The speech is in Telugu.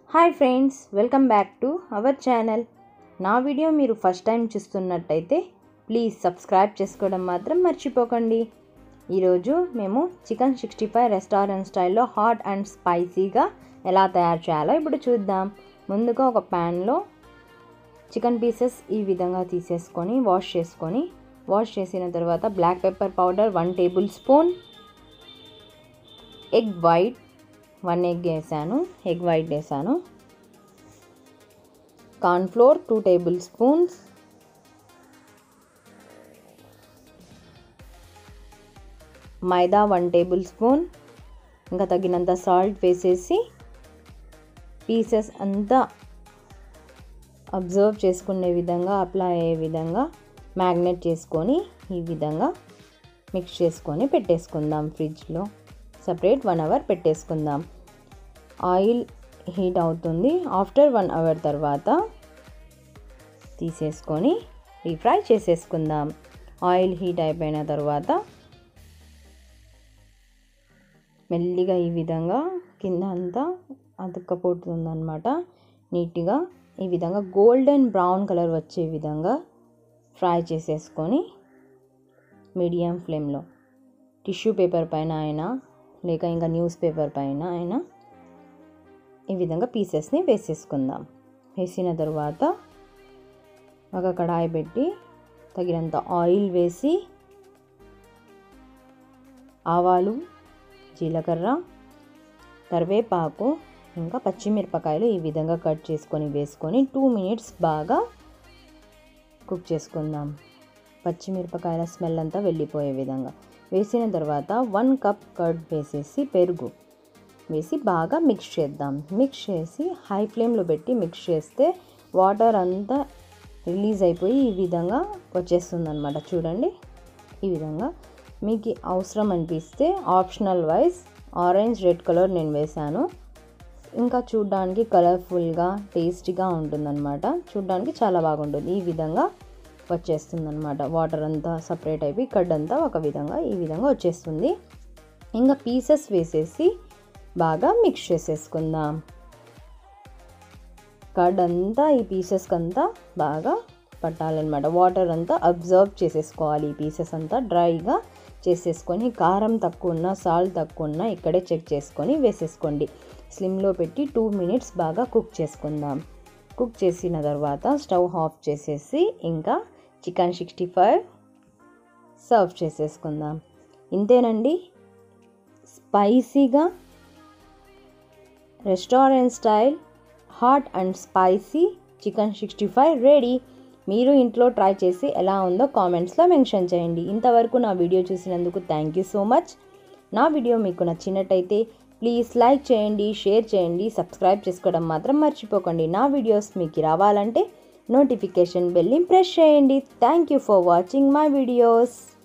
hi friends welcome back to our channel నా వీడియో మీరు ఫస్ట్ టైం చూస్తున్నట్టయితే ప్లీజ్ సబ్స్క్రైబ్ చేసుకోవడం మాత్రం మర్చిపోకండి ఈరోజు మేము చికెన్ సిక్స్టీ ఫైవ్ రెస్టారెంట్ స్టైల్లో హాట్ అండ్ స్పైసీగా ఎలా తయారు చేయాలో ఇప్పుడు చూద్దాం ముందుగా ఒక ప్యాన్లో చికెన్ పీసెస్ ఈ విధంగా తీసేసుకొని వాష్ చేసుకొని వాష్ చేసిన తర్వాత black pepper powder one tablespoon egg white one egg వేసాను ఎగ్ వైట్ వేసాను cornflour two tablespoons maida one tablespoon ఇంకా తగినంత సాల్ట్ వేసేసి పీసెస్ అంతా అబ్జర్వ్ చేసుకునే విధంగా అప్లై అయ్యే విధంగా మ్యాగ్నెట్ చేసుకొని ఈ విధంగా మిక్స్ చేసుకొని పెట్టేసుకుందాం ఫ్రిడ్జ్లో సపరేట్ వన్ అవర్ పెట్టేసుకుందాం ఆయిల్ హీట్ అవుతుంది ఆఫ్టర్ వన్ అవర్ తర్వాత తీసేసుకొని రీఫ్రై చేసేసుకుందాం ఆయిల్ హీట్ అయిపోయిన తర్వాత మెల్లిగా ఈ విధంగా కింద అంతా అతుక్కపోతుందన్నమాట నీట్గా ఈ విధంగా గోల్డెన్ బ్రౌన్ కలర్ వచ్చే విధంగా ఫ్రై చేసేసుకొని మీడియం ఫ్లేమ్లో టిష్యూ పేపర్ పైన అయినా లేక ఇంకా న్యూస్ పేపర్ పైన అయినా ఈ విధంగా పీసెస్ని వేసేసుకుందాం వేసిన తర్వాత ఒక కడాయి పెట్టి తగినంత ఆయిల్ వేసి ఆవాలు జీలకర్ర కరివేపాకు ఇంకా పచ్చిమిరపకాయలు ఈ విధంగా కట్ చేసుకొని వేసుకొని టూ మినిట్స్ బాగా కుక్ చేసుకుందాం పచ్చిమిరపకాయల స్మెల్ అంతా వెళ్ళిపోయే విధంగా వేసిన తర్వాత వన్ కప్ కర్డ్ వేసేసి పెరుగు వేసి బాగా మిక్స్ చేద్దాం మిక్స్ చేసి హై ఫ్లేమ్లో పెట్టి మిక్స్ చేస్తే వాటర్ అంతా రిలీజ్ అయిపోయి ఈ విధంగా వచ్చేస్తుంది అనమాట చూడండి ఈ విధంగా మీకు అవసరం అనిపిస్తే optional wise orange red colour నేను వేశాను ఇంకా చూడడానికి కలర్ఫుల్గా టేస్టీగా ఉంటుందన్నమాట చూడడానికి చాలా బాగుంటుంది ఈ విధంగా వచ్చేస్తుందన్నమాట వాటర్ అంతా సపరేట్ అయిపోయి కడ్ అంతా ఒక విధంగా ఈ విధంగా వచ్చేస్తుంది ఇంకా పీసెస్ వేసేసి బాగా మిక్స్ చేసేసుకుందాం కడ్ అంతా ఈ పీసెస్కి అంతా బాగా పట్టాలన్నమాట వాటర్ అంతా అబ్జర్వ్ చేసేసుకోవాలి ఈ పీసెస్ అంతా డ్రైగా చేసేసుకొని కారం తక్కువ ఉన్నా సాల్ట్ తక్కువ ఉన్నా ఇక్కడే చెక్ చేసుకొని వేసేసుకోండి స్లిమ్లో పెట్టి టూ మినిట్స్ బాగా కుక్ చేసుకుందాం కుక్ చేసిన తర్వాత స్టవ్ ఆఫ్ చేసేసి ఇంకా చికెన్ సిక్స్టీ ఫైవ్ సర్వ్ చేసేసుకుందాం ఇంతేనండి స్పైసీగా restaurant style hot and spicy chicken sixty five ready మీరు ఇంట్లో ట్రై చేసి ఎలా ఉందో కామెంట్స్లో మెన్షన్ చేయండి ఇంతవరకు నా వీడియో చూసినందుకు థ్యాంక్ యూ సో మచ్ నా వీడియో మీకు నచ్చినట్టయితే ప్లీజ్ లైక్ చేయండి షేర్ చేయండి సబ్స్క్రైబ్ చేసుకోవడం మాత్రం మర్చిపోకండి నా వీడియోస్ మీకు రావాలంటే నోటిఫికేషన్ బెల్ని ప్రెస్ చేయండి thank you for watching my videos